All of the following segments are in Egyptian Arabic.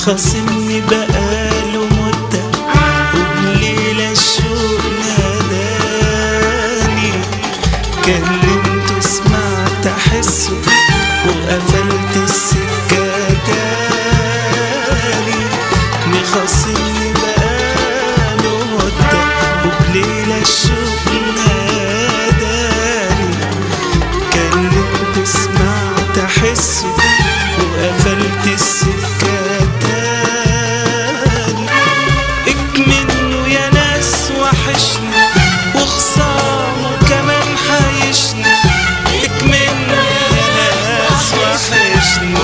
مخاصمني بقاله مدة وبليلة الشوق ناداني كلمته سمعت أحسه وقفلت السكة تاني مخاصمني بقاله مدة وبليلة الشوق ناداني كلمته سمعت أحسه وقفلت السكة تاني اكمنه يا ناس وحشني وخصامه كمان حيشني اكمنه يا ناس وحشني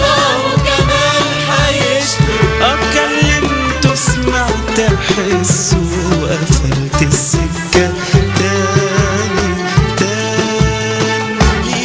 اه كلمته سمعت احسه وقفلت السكة تاني تاني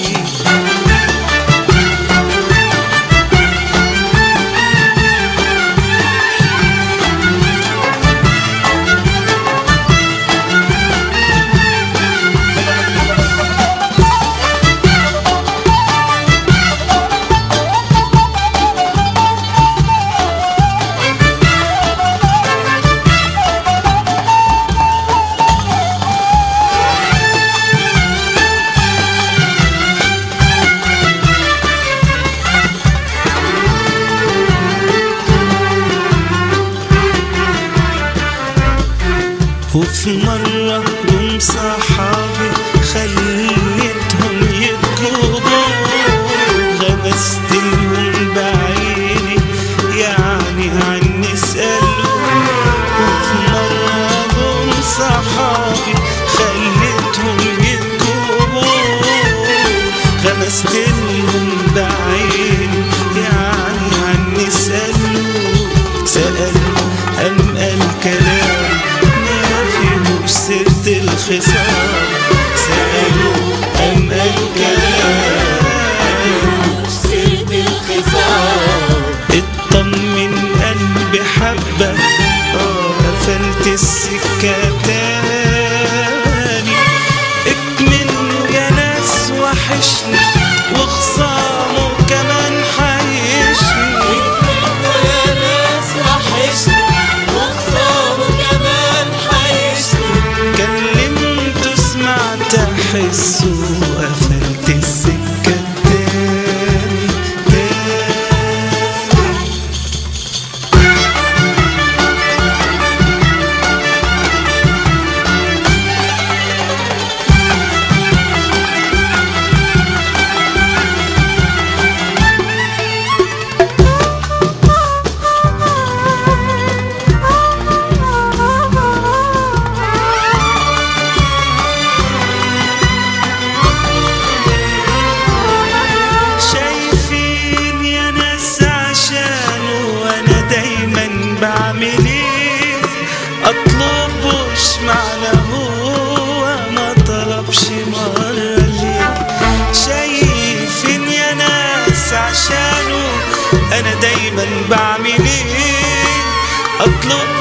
وفي مرة جم صحابي خليتهم يطلبوا غمست لهم بعيني يعني عني سألوا وفي مرة جم صحابي خليتهم يطلبوا غمست لهم بعيني يعني عني سألوا سألوا أم الكلام ما فيهوش سيرة الخصام سألوا أم الكلام اطمن قلبي حبة آه، قفلت السكة تاني اكمنه يا ناس وحشني وخصامه كمان حيشني كلمته سمعت احسه وقفلت السكة تاني تاني شايفين يا ناس عشانه وانا دايما بعمل ايه اطلبوش معنى هو ما طلبش مرة ليه شايفين يا ناس عشانه انا دايما بعمل ايه اطلب